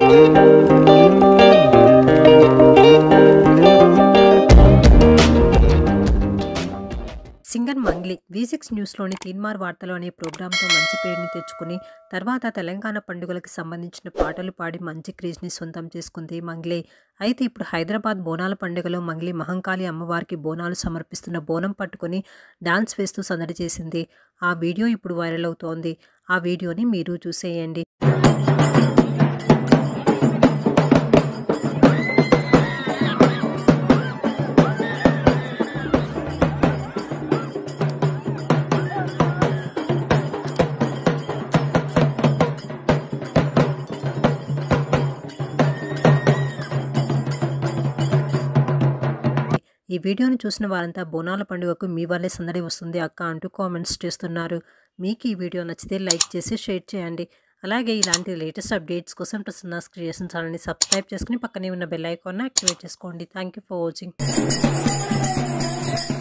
singer Mangli V six న్యూస్లోని తీన్మార్ వార్తలు అనే ప్రోగ్రాంతో మంచి పేరుని తెచ్చుకుని తర్వాత తెలంగాణ పండుగలకు సంబంధించిన పాటలు పాడి మంచి క్రేజ్ని సొంతం చేసుకుంది మంగ్లీ అయితే ఇప్పుడు హైదరాబాద్ బోనాల పండుగలో మంగ్లీ మహంకాళి అమ్మవారికి బోనాలు సమర్పిస్తున్న బోనం పట్టుకొని డాన్స్ వేస్తూ సందడి చేసింది ఆ వీడియో ఇప్పుడు వైరల్ అవుతోంది ఆ వీడియోని మీరు చూసేయండి ఈ వీడియోని చూసిన వారంతా బోనాల పండుగకు మీ వల్లే సందడి వస్తుంది అక్క అంటూ కామెంట్స్ చేస్తున్నారు మీకు ఈ వీడియో నచ్చితే లైక్ చేసి షేర్ చేయండి అలాగే ఇలాంటి లేటెస్ట్ అప్డేట్స్ కోసం ప్రసన్నాస్ క్రియేషన్ ఛానల్ని సబ్స్క్రైబ్ చేసుకుని పక్కనే ఉన్న బెల్ ఐకాన్ని యాక్టివేట్ చేసుకోండి థ్యాంక్ యూ ఫర్ వాచింగ్